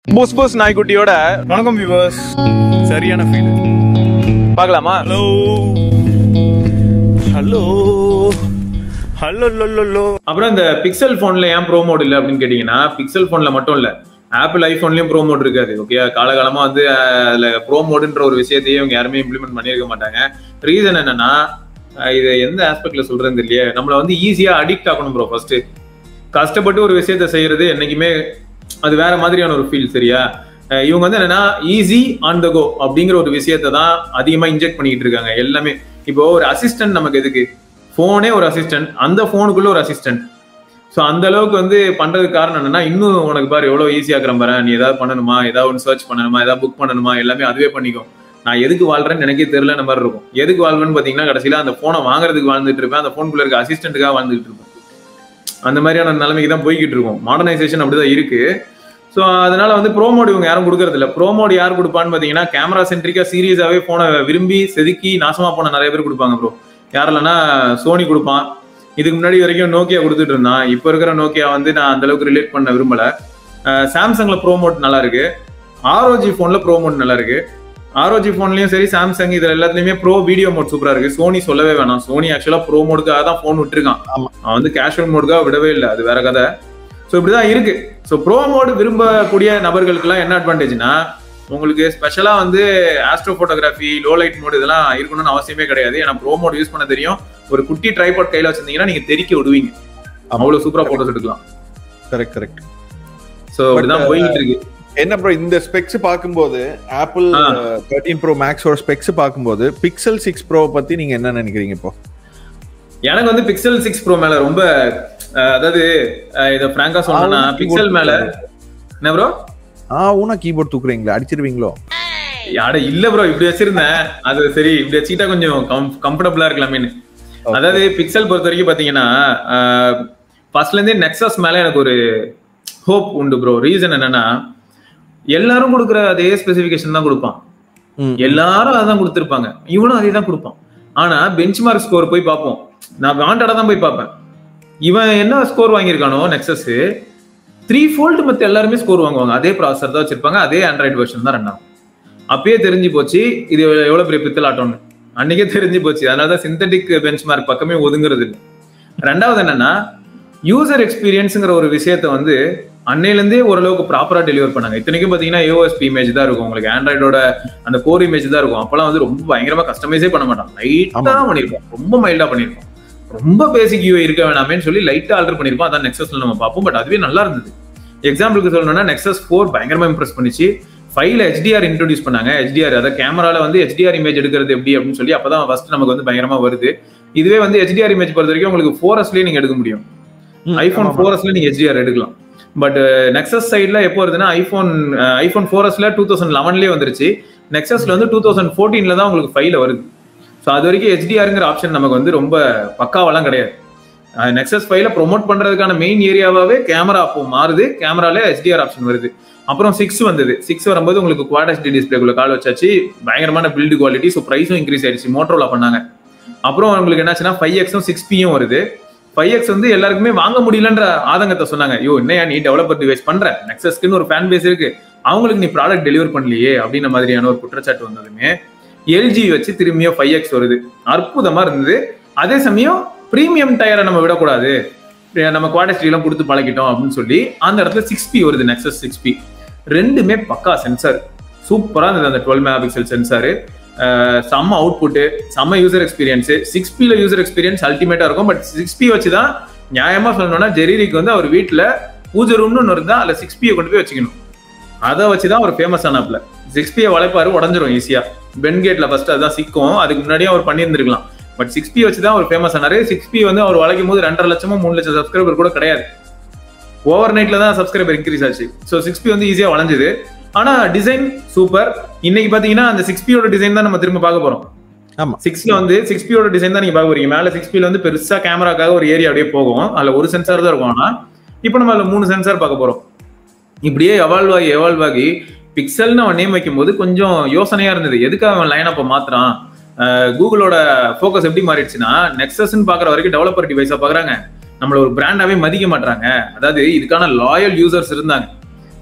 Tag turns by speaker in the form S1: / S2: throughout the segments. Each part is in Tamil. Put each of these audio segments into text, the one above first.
S1: புஸ் புஸ் நாய்க்குட்டியோட
S2: வணக்கம் வியூவர்ஸ் சரியான ஃபீல்
S1: பார்க்கலாமா
S2: ஹலோ ஹலோ ஹலோ லோ
S3: அப்புறம் இந்த பிக்சல் போன்ல ஏன் ப்ரோ மோட் இல்ல அப்படின்னு கேட்டீங்கன்னா பிக்சல் போன்ல மட்டும் இல்ல ஆப்பிள் ஐபோன்லயும் ப்ரோ மோட் இருக்காது ஓகே காலகாலமா வந்து அஹ், அதுல ப்ரோ மோடுன்ற ஒரு விஷயத்தையே இவங்க யாருமே இம்ப்ளிமெண்ட் பண்ணியிருக்க மாட்டாங்க ரீசன் என்னன்னா அஹ், இது எந்த ஆஸ்பெக்ட்ல சொல்றது இல்லையே நம்மள வந்து ஈஸியா அடிக்ட் ஆகணும் ப்ரோ ஃபர்ஸ்ட் கஷ்டப்பட்டு ஒரு விஷயத்த செய்யறது என்னைக்குமே அது வேற மாதிரியான ஒரு ஃபீல் சரியா அஹ் இவங்க வந்து என்னன்னா ஈஸி ஆன் த கோ அப்படிங்கிற ஒரு விஷயத்தை தான் அதிகமா இன்ஜெக்ட் பண்ணிட்டு இருக்காங்க எல்லாமே இப்போ ஒரு அசிஸ்டன்ட் நமக்கு எதுக்கு போனே ஒரு அசிஸ்டன்ட் அந்த போனுக்குள்ள ஒரு அசிஸ்டன்ட் ஸோ அந்த அளவுக்கு வந்து பண்றதுக்கு காரணம் என்னன்னா இன்னும் உனக்கு பாரு எவ்வளவு ஈஸியாக்குறேன் பாரு நீ ஏதாவது பண்ணணுமா ஏதாவது ஒன்று சர்ச் பண்ணணுமா ஏதாவது புக் பண்ணணுமா எல்லாமே அதுவே பண்ணிக்கும் நான் எதுக்கு வாழ்றேன்னு எனக்கே தெரியலன்ற மாதிரி இருக்கும் எதுக்கு வாழ்வேன்னு பாத்தீங்கன்னா கடைசியில அந்த போனை வாங்குறதுக்கு வாழ்ந்துட்டு இருப்பேன் அந்த போனுக்குள்ள இருக்க அசிஸ்டன்ட்டுக்காக வாழ்ந்துட்டு இருப்பேன் அந்த மாதிரியான நிலைமைக்கு தான் போய்கிட்டு இருக்கும் மாடர்னைசேஷன் அப்படிதான் இருக்கு ஸோ அதனால வந்து ப்ரோமோட் இவங்க யாரும் கொடுக்கறது இல்ல ப்ரோமோட் யார் கொடுப்பான்னு பாத்தீங்கன்னா கேமரா சென்ட்ரிக்கா சீரியஸாவே போனை விரும்பி செதுக்கி நாசமா போன நிறைய பேர் கொடுப்பாங்க ப்ரோ யார் இல்லைன்னா சோனி கொடுப்பான் இதுக்கு முன்னாடி வரைக்கும் நோக்கியா கொடுத்துட்டு இருந்தான் இப்போ இருக்கிற நோக்கியா வந்து நான் அந்த அளவுக்கு ரிலேட் பண்ண விரும்பல அஹ் சாம்சங்ல ப்ரோமோட் நல்லா இருக்கு ஆர்ஓஜி போன்ல ப்ரோமோட் நல்லா இருக்கு ஆர்ஓஜி போன்லயும் சரி சாம்சங் இதுல எல்லாத்துலயுமே ப்ரோ வீடியோ மோட் சூப்பரா இருக்கு சோனி சொல்லவே வேணாம் சோனி ஆக்சுவலா ப்ரோ மோடுக்காக தான் போன் விட்டுருக்கான்
S1: ஆமா.
S3: அவன் வந்து கேஷுவல் மோடுக்காக விடவே இல்லை அது வேற கதை ஸோ இப்படிதான் இருக்கு ஸோ ப்ரோ மோடு விரும்பக்கூடிய நபர்களுக்கெல்லாம் என்ன அட்வான்டேஜ்னா உங்களுக்கு ஸ்பெஷலா வந்து astrophotography low light mode இதெல்லாம் இருக்கணும்னு அவசியமே கிடையாது ஏன்னா ப்ரோ மோட் யூஸ் பண்ண தெரியும் ஒரு குட்டி ட்ரைபாட் கையில வச்சிருந்தீங்கன்னா நீங்க தெறிக்க விடுவீங்க அவ்வளவு சூப்பரா போட்டோஸ் எடுக்கலாம்
S1: கரெக்ட் கரெக்ட்
S3: ஸோ இப்படிதான் போயிட்டு இருக்கு
S1: என்ன ப்ரோ இந்த ஸ்பெக்ஸ் பார்க்கும்போது ஆப்பிள்
S3: ஆ.
S1: தேர்ட்டீன் ப்ரோ மேக்ஸோட ஸ்பெக்ஸ் பார்க்கும்போது பிக்சல் சிக்ஸ் ப்ரோ பத்தி நீங்க என்ன நினைக்கிறீங்க இப்போ
S3: எனக்கு வந்து பிக்சல் சிக்ஸ் ப்ரோ மேல ரொம்ப அஹ், அதாவது அஹ், இத பிராங்கா சொல்லணும்னா
S1: ஆ,
S3: பிக்சல் மேல என்ன ப்ரோ
S1: ஆ ஊனா கீபோர்ட் தூக்குறீங்களா அடிச்சிருவீங்களோ
S3: யாட இல்ல ப்ரோ இப்படி வச்சிருந்தேன் அது சரி இப்படி வச்சுக்கிட்டா கொஞ்சம் கம்ஃபர்டபுளா இருக்கலாமேன்னு அதாவது பிக்சல் பொறுத்த வரைக்கும் பாத்தீங்கன்னா ஃபர்ஸ்ட்ல இருந்தே நெக்ஸஸ் மேல எனக்கு ஒரு ஹோப் உண்டு ப்ரோ ரீசன் என்னன்னா எல்லாரும் கொடுக்குற அதே ஸ்பெசிபிகேஷன் தான் கொடுப்பான்
S1: ம்.
S3: எல்லாரும் அதான் கொடுத்துருப்பாங்க இவனும் அதே தான் கொடுப்பான் ஆனா பெஞ்ச் மார்க் ஸ்கோர் போய் பார்ப்போம் நான் வாண்டடா தான் போய் பார்ப்பேன் இவன் என்ன ஸ்கோர் வாங்கியிருக்கானோ நெக்ஸஸ் த்ரீ ஃபோல்டு மத்த எல்லாருமே ஸ்கோர் வாங்குவாங்க அதே ப்ராசஸர் தான் வச்சிருப்பாங்க அதே ஆண்ட்ராய்டு வெர்ஷன் தான் ரன் ஆகும் அப்பயே தெரிஞ்சு போச்சு இது எவ்வளவு பெரிய பித்தலாட்டம்னு அன்னைக்கே தெரிஞ்சு போச்சு அதனால தான் சிந்தட்டிக் பெஞ்ச் மார்க் பக்கமே ஒதுங்குறது இல்லை ரெண்டாவது என்னன்னா யூசர் எக்ஸ்பீரியன்ஸுங்கிற ஒரு விஷயத்த வந்து அன்னையிலேருந்தே ஓரளவுக்கு ப்ராப்பரா டெலிவர் பண்ணாங்க இத்தனைக்கும் பாத்தீங்கன்னா ஏஓஎஸ்பி இமேஜ் தான் இருக்கும் உங்களுக்கு ஆண்ட்ராய்டோட அந்த கோர் இமேஜ் தான் இருக்கும் அப்பெல்லாம் வந்து ரொம்ப பயங்கரமா கஸ்டமைஸே பண்ண மாட்டான் லைட்டா தான் பண்ணிருப்போம் ரொம்ப மைல்டா பண்ணிருப்போம் ரொம்ப பேசிக் யூஐ இருக்க வேணாமேன்னு சொல்லி லைட்டா ஆல்டர் பண்ணிருப்போம் அதான் நெக்ஸஸ்ல நம்ம பார்ப்போம் பட் அதுவே நல்லா இருந்தது எக்ஸாம்பிளுக்கு சொல்லணும்னா நெக்ஸஸ் ஃபோர் பயங்கரமா இம்ப்ரெஸ் பண்ணிச்சு ஃபைவ்ல ஹெச்டிஆர் இன்ட்ரோடியூஸ் பண்ணாங்க ஹெச்டிஆர் அதாவது கேமரால வந்து ஹெச்டிஆர் இமேஜ் எடுக்கிறது எப்படி அப்படின்னு சொல்லி அப்பதான் ஃபர்ஸ்ட் நமக்கு வந்து பயங்கரமா வருது இதுவே வந்து ஹெச்டிஆர் இமேஜ் பொறுத்த வரைக்கும் உங்களுக்கு ஃபோரஸ்லயே நீங்க எடுக்க முடியும்
S1: ம்,
S3: ஐபோன்
S1: ஆமா.
S3: ஃபோரஸ்ல நீங்க ஹெச்டிஆர் எடுக்கலாம் பட் நெக்ஸஸ் சைட்ல எப்போ வருதுன்னா ஐபோன் ஐபோன் ஃபோரஸ்ல டூ தௌசண்ட் லெவன்லேயே வந்துருச்சு நெக்ஸஸ்ல வந்து டூ தௌசண்ட் ஃபோர்டீன்ல தான் உங்களுக்கு ஃபைவ்ல வருது ஸோ அது வரைக்கும் ஹெச்டிஆருங்கிற ஆப்ஷன் நமக்கு வந்து ரொம்ப பக்காவெல்லாம் கிடையாது நெக்ஸஸ் ஃபைவ்ல ப்ரொமோட் பண்றதுக்கான மெயின் ஏரியாவாவே கேமரா அப்போ மாறுது கேமரால ஹெச்டிஆர் ஆப்ஷன் வருது அப்புறம் சிக்ஸ் வந்தது சிக்ஸ் வரும்போது உங்களுக்கு குவாட் ஹெச்டி டிஸ்பிளேக்குள்ள கால் வச்சாச்சு பயங்கரமான பில்டு குவாலிட்டி ஸோ ப்ரைஸும் இன்க்ரீஸ் ஆயிடுச்சு மோட்டரோல பண்ணாங்க அப்புறம் உங்களுக்கு என்னாச்சுன்னா ஃபைவ் எக்ஸும் சிக்ஸ் பியும் வருது ஃபைவ் எக்ஸ் வந்து எல்லாருக்குமே வாங்க முடியலன்ற ஆதங்கத்தை சொன்னாங்க ஐயோ என்னையா நீ டெவலப்பர் டிவைஸ் பண்ற நெக்ஸஸ்க்குன்னு ஒரு ஃபேன் பேஸ் இருக்கு அவங்களுக்கு நீ ப்ராடக்ட் டெலிவர் பண்ணலையே அப்படின்ற மாதிரியான ஒரு குற்றச்சாட்டு வந்ததுமே எல்ஜி வச்சு திரும்பியும் ஃபைவ் எக்ஸ் வருது அற்புதமா இருந்தது அதே சமயம் பிரீமியம் டயரை நம்ம விடக்கூடாது நம்ம குவாலிட்டி எல்லாம் கொடுத்து பழகிட்டோம் அப்படின்னு சொல்லி அந்த இடத்துல சிக்ஸ் பி வருது நெக்ஸஸ் சிக்ஸ் பி ரெண்டுமே பக்கா சென்சார் சூப்பரா இருந்தது அந்த டுவெல் மெகா பிக்சல் சென்சாரு செம்ம அவுட்புட்டு செம்ம யூசர் எக்ஸ்பீரியன்ஸ் சிக்ஸ் பில யூசர் எக்ஸ்பீரியன்ஸ் அல்டிமேட்டா இருக்கும் பட் சிக்ஸ் பி வச்சு தான் நியாயமா சொல்லணும்னா ஜெரிரிக்கு வந்து அவர் வீட்டுல பூஜை ரூம்னு ஒன்று இருந்தா அதுல சிக்ஸ் பியை கொண்டு போய் வச்சுக்கணும் அதை வச்சு தான் அவர் ஃபேமஸ் ஆனாப்ல சிக்ஸ் பியை வளைப்பாரு உடஞ்சிரும் ஈஸியா பென் கேட்ல ஃபர்ஸ்ட் அதான் சிக்கும் அதுக்கு முன்னாடியே அவர் பண்ணியிருந்திருக்கலாம் பட் சிக்ஸ் பி வச்சு தான் அவர் ஃபேமஸ் ஆனாரு சிக்ஸ் பி வந்து அவர் வளைக்கும் போது ரெண்டரை லட்சமோ மூணு லட்சம் சப்ஸ்கிரைபர் கூட கிடையாது ஓவர் நைட்ல தான் சப்ஸ்கிரைபர் இன்க்ரீஸ் ஆச்சு ஸோ சிக்ஸ் பி வந்து ஈஸியா வளைஞ்சது ஆனா டிசைன் சூப்பர் இன்னைக்கு பாத்தீங்கன்னா அந்த சிக்ஸ் பியோட டிசைன் தான் நம்ம திரும்ப பார்க்க போறோம்
S1: ஆமா.
S3: சிக்ஸ்ல வந்து சிக்ஸ் பியோட டிசைன் தான் நீங்க பார்க்க போறீங்க மேல சிக்ஸ் பில வந்து பெருசா கேமராக்காக ஒரு ஏரியா அப்படியே போகும் அதுல ஒரு சென்சார் தான் இருக்கும் ஆனா இப்போ நம்ம அதுல மூணு சென்சார் பார்க்க போறோம் இப்படியே எவால்வ் ஆகி எவால்வ் ஆகி பிக்சல்னு அவன் நேம் வைக்கும் போது கொஞ்சம் யோசனையா இருந்தது எதுக்காக அவன் லைன் அப்ப மாத்துறான் கூகுளோட ஃபோக்கஸ் எப்படி மாறிடுச்சுன்னா நெக்ஸஸ்ன்னு பாக்குற வரைக்கும் டெவலப்பர் டிவைஸா பாக்குறாங்க நம்மள ஒரு பிராண்டாவே மதிக்க மாட்டாங்க அதாவது இதுக்கான லாயல் யூசர்ஸ் இருந்தாங்க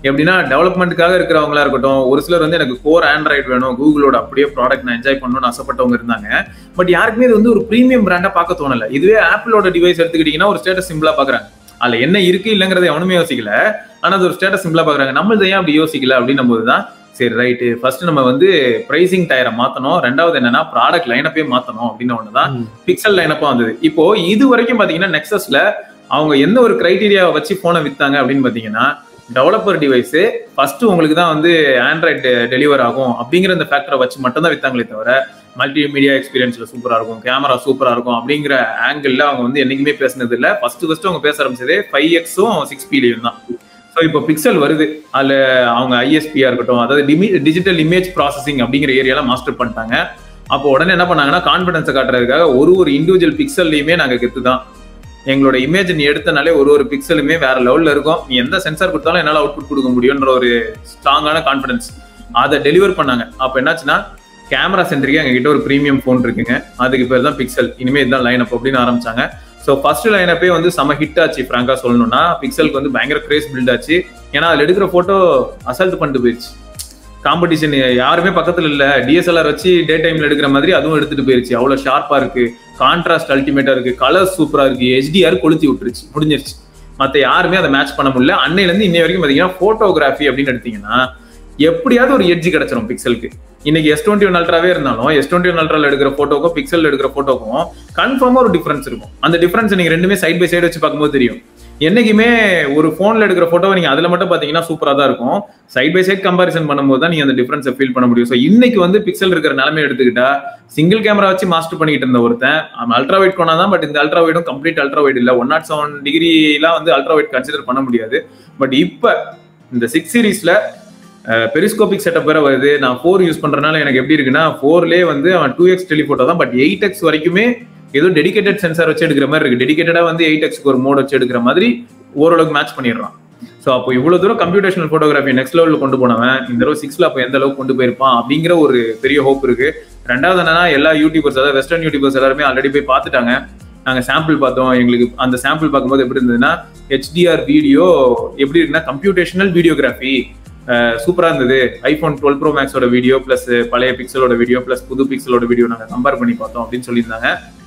S3: எப்படின்னா டெவலப்மெண்ட்டுக்காக இருக்கிறவங்களா இருக்கட்டும் ஒரு சிலர் வந்து எனக்கு கோர் ஆண்ட்ராய்டு வேணும் கூகுளோட அப்படியே ப்ராடக்ட் நான் என்ஜாய் பண்ணணும்னு ஆசைப்பட்டவங்க இருந்தாங்க பட் யாருக்குமே இது வந்து ஒரு ப்ரீமியம் பிராண்டா பார்க்க தோணல இதுவே ஆப்பிளோட டிவைஸ் எடுத்துக்கிட்டீங்கன்னா ஒரு ஸ்டேட்டஸ் சிம்பிளா பாக்குறாங்க அதுல என்ன இருக்கு இல்லைங்கிறத எவனுமே யோசிக்கல ஆனா அது ஒரு ஸ்டேட்டஸ் சிம்பிளா பாக்குறாங்க நம்மளது ஏன் அப்படி யோசிக்கல அப்படின்னும் போதுதான் சரி ரைட்டு ஃபர்ஸ்ட் நம்ம வந்து பிரைசிங் டயரை மாத்தணும் ரெண்டாவது என்னன்னா ப்ராடக்ட் லைனப்பே மாத்தணும் அப்படின்னு ஒண்ணுதான்
S1: ம்.
S3: பிக்சல் லைனப்பா வந்தது இப்போ இது வரைக்கும் பாத்தீங்கன்னா நெக்ஸஸ்ல அவங்க எந்த ஒரு கிரைட்டீரியா வச்சு போனை வித்தாங்க அப்படின்னு பாத்தீங்கன்னா டெவலப்பர் டிவைஸ் ஃபர்ஸ்ட் உங்களுக்கு தான் வந்து ஆண்ட்ராய்டு டெலிவர் ஆகும் அப்படிங்கிற இந்த ஃபேக்டரை வச்சு மட்டும் தான் வித்தாங்களே தவிர மல்டி மீடியா எக்ஸ்பீரியன்ஸ்ல சூப்பரா இருக்கும் கேமரா சூப்பரா இருக்கும் அப்படிங்கிற ஆங்கிள் அவங்க வந்து என்னைக்குமே பேசினது இல்ல ஃபர்ஸ்ட் ஃபர்ஸ்ட் அவங்க பேச ஆரம்பிச்சதே ஃபைவ் எக்ஸும் சிக்ஸ் பிலையும் தான் ஸோ இப்போ பிக்சல் வருது அதுல அவங்க ஐஎஸ்பியா இருக்கட்டும் அதாவது டிஜிட்டல் இமேஜ் ப்ராசஸிங் அப்படிங்கிற ஏரியால மாஸ்டர் பண்ணிட்டாங்க அப்போ உடனே என்ன பண்ணாங்கன்னா கான்ஃபிடன்ஸை காட்டுறதுக்காக ஒரு ஒரு இண்டிவிஜுவல் பிக்சல்லையுமே நாங்க கெத்து தான் எங்களோட இமேஜ் நீ எடுத்தனாலே ஒரு ஒரு பிக்சலுமே வேற லெவல்ல இருக்கும் நீ எந்த சென்சார் கொடுத்தாலும் என்னால அவுட்புட் கொடுக்க முடியும்ன்ற ஒரு ஸ்ட்ராங்கான கான்ஃபிடன்ஸ் அதை டெலிவர் பண்ணாங்க அப்ப என்னாச்சுன்னா கேமரா சென்டருக்கு எங்க கிட்ட ஒரு ப்ரீமியம் ஃபோன் இருக்குங்க அதுக்கு பேர் தான் பிக்சல் இனிமே இதுதான் லைன் அப் அப்படின்னு ஆரம்பிச்சாங்க ஸோ ஃபர்ஸ்ட் லைனப்பே வந்து செம ஹிட் ஆச்சு ஃப்ராங்கா சொல்லணும்னா பிக்சலுக்கு வந்து பயங்கர கிரேஸ் பில்ட் ஆச்சு ஏன்னா அதுல எடுக்கிற போட்டோ அசல்ட் பண்ணிட்டு போயிடுச்சு காம்படிஷன் யாருமே பக்கத்துல இல்ல டிஎஸ்எல்ஆர் வச்சு டே டைம்ல எடுக்கிற மாதிரி அதுவும் எடுத்துட்டு போயிருச்சு அவ்வளவு ஷார்ப்பா இருக்கு கான்ட்ராஸ்ட் அல்டிமேட்டா இருக்கு கலர் சூப்பரா இருக்கு HDR கொளுத்தி விட்டுருச்சு முடிஞ்சிருச்சு மத்த யாருமே அதை மேட்ச் பண்ண முடியல அன்னையில இருந்து இன்னை வரைக்கும் பாத்தீங்கன்னா போட்டோகிராஃபி அப்படின்னு எடுத்தீங்கன்னா எப்படியாவது ஒரு எட்ஜ் கிடைச்சிரும் பிக்சலுக்கு இன்னைக்கு எஸ் டுவெண்ட்டி ஒன் அல்ட்ராவே இருந்தாலும் எஸ் டுவெண்ட்டி ஒன் அல்ட்ரால எடுக்கிற போட்டோக்கும் பிக்சல் எடுக்கிற போட்டோக்கும் கன்ஃபார்மா ஒரு டிஃபரன்ஸ் இருக்கும் அந்த டிஃபரன்ஸ் நீங்க ரெண்டுமே சைட் பை சைடு வச்சு பார்க்கும்போது தெரியும் என்னைக்குமே ஒரு போன்ல எடுக்கிற போட்டோவை நீங்க அதுல மட்டும் பாத்தீங்கன்னா சூப்பரா தான் இருக்கும் சைட் பை சைட் கம்பாரிசன் பண்ணும்போது தான் நீங்க அந்த டிஃபரன்ஸை ஃபீல் பண்ண முடியும் ஸோ இன்னைக்கு வந்து பிக்சல் இருக்கிற நிலைமை எடுத்துக்கிட்டா சிங்கிள் கேமரா வச்சு மாஸ்டர் பண்ணிட்டு இருந்த ஒருத்தன் அவன் அல்ட்ரா வைட் கொண்டா தான் பட் இந்த அல்ட்ரா வைடும் கம்ப்ளீட் அல்ட்ரா வைட் இல்ல ஒன் நாட் செவன் டிகிரிலாம் வந்து அல்ட்ரா வைட் கன்சிடர் பண்ண முடியாது பட் இப்ப இந்த சிக்ஸ் சீரீஸ்ல பெரிஸ்கோபிக் செட்டப் வேற வருது நான் ஃபோர் யூஸ் பண்றதுனால எனக்கு எப்படி இருக்குன்னா ஃபோர்லேயே வந்து அவன் டூ எக்ஸ் டெலிஃபோட்டோ தான் பட் எயிட் எக்ஸ் வரைக்குமே ஏதோ டெடிகேட்டட் சென்சார் வச்சு எடுக்கிற மாதிரி இருக்கு டெடிகேட்டடா வந்து எயிட் எக்ஸ்க்கு ஒரு மோட் வச்சு எடுக்கிற மாதிரி ஓரளவுக்கு மேட்ச் பண்ணிடுறான் ஸோ அப்போ இவ்வளவு தூரம் கம்ப்யூட்டேஷனல் போட்டோகிராஃபி நெக்ஸ்ட் லெவலில் கொண்டு போனவன் இந்த தடவை சிக்ஸ்ல அப்போ எந்த அளவுக்கு கொண்டு போயிருப்பான் அப்படிங்கிற ஒரு பெரிய ஹோப் இருக்கு ரெண்டாவது என்னன்னா எல்லா யூடியூபர்ஸ் அதாவது வெஸ்டர்ன் யூடியூபர்ஸ் எல்லாருமே ஆல்ரெடி போய் பார்த்துட்டாங்க நாங்க சாம்பிள் பார்த்தோம் எங்களுக்கு அந்த சாம்பிள் பார்க்கும்போது எப்படி இருந்ததுன்னா ஹெச்டிஆர் வீடியோ எப்படி இருக்குன்னா கம்ப்யூட்டேஷனல் வீடியோகிராஃபி சூப்பரா இருந்தது ஐபோன் டுவெல் ப்ரோ மேக்ஸோட வீடியோ பிளஸ் பழைய பிக்சலோட வீடியோ பிளஸ் புது பிக்சலோட வீடியோ நாங்க கம்பேர் பண்ணி பார்த்தோம் அப்படின்னு சொல்லியிருந்தாங்க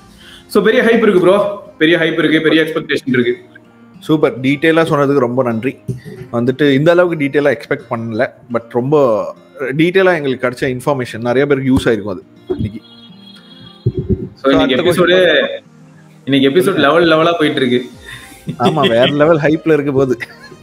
S3: ஸோ பெரிய ஹைப் இருக்கு ப்ரோ பெரிய ஹைப் இருக்கு பெரிய எக்ஸ்பெக்டேஷன் இருக்கு
S1: சூப்பர் டீட்டெயிலாக சொன்னதுக்கு ரொம்ப நன்றி வந்துட்டு இந்த அளவுக்கு டீட்டெயிலாக எக்ஸ்பெக்ட் பண்ணல பட் ரொம்ப டீட்டெயிலாக எங்களுக்கு கிடைச்ச இன்ஃபர்மேஷன் நிறைய பேருக்கு யூஸ் ஆயிருக்கும் அது இன்னைக்கு
S3: ஸோ இன்னைக்கு
S1: அடுத்த
S3: எபிசோடு இன்னைக்கு எபிசோட் லெவல் லெவலா போயிட்டு இருக்கு
S1: ஆமா வேற லெவல் ஹைப்ல இருக்க போது